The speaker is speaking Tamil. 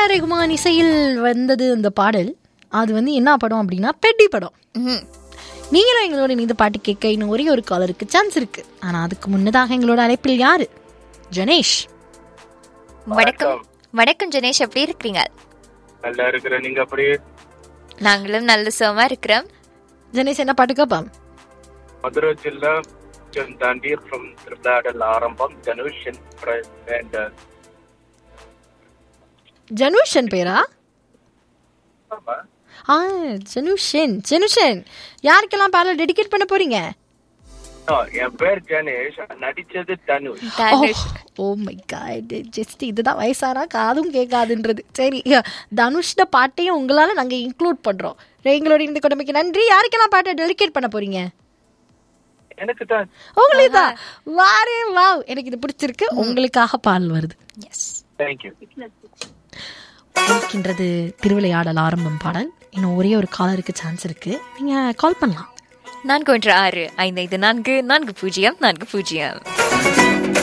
ரகுமான் இசையில் வந்தது அந்த பாடல் அது வந்து என்ன படம் அப்படின்னா பெட்டி படம் ம். நீங்களும் எங்களோட இந்த பாட்டு கேட்க இன்னும் ஒரே ஒரு காலருக்கு சான்ஸ் இருக்கு ஆனா அதுக்கு முன்னதாக எங்களோட அழைப்பில் யாரு ஜனேஷ் வணக்கம் வணக்கம் ஜெனேஷ் எப்படி இருக்கிறீங்க நல்லா இருக்கிற நீங்க அப்படியே நாங்களும் நல்ல சுகமா இருக்கிறோம் ஜனேஷ் என்ன பாட்டு கேட்பான் மதுரை ஜில்லா கொஞ்சம் தாண்டி ஃப்ரம் திருவிழாடல் ஆரம்பம் தனுஷன் அண்ட் ஜனுஷன் பேரா ஆமா ஆ ஜனுஷன் ஜனுஷன் யாருக்கெல்லாம் பாடல் டெடிகேட் பண்ண போறீங்க ஆ, என் பேர் கணேஷ் நடிச்சது Dhanush Dhanush oh my god just இதுதான் வயசானா காதும் கேட்காதுன்றது சரி தனுஷ்ட பாட்டையும் உங்களால நாங்க இன்க்ளூட் பண்றோம் எங்களோட இந்த கொடுமைக்கு நன்றி யாருக்கெல்லாம் பாட்டை டெலிகேட் பண்ண போறீங்க எனக்கு தான் உங்களுக்கு தான் வாரே வாவ் எனக்கு இது பிடிச்சிருக்கு உங்களுக்காக பால் வருது எஸ் தேங்க்யூ இருக்கின்றது திருவிளையாடல் ஆரம்பம் பாடல் இன்னும் ஒரே ஒரு காலருக்கு சான்ஸ் இருக்கு நீங்க கால் பண்ணலாம் நான்கு ஒன்று ஆறு ஐந்து ஐந்து நான்கு நான்கு பூஜ்ஜியம் நான்கு பூஜ்ஜியம்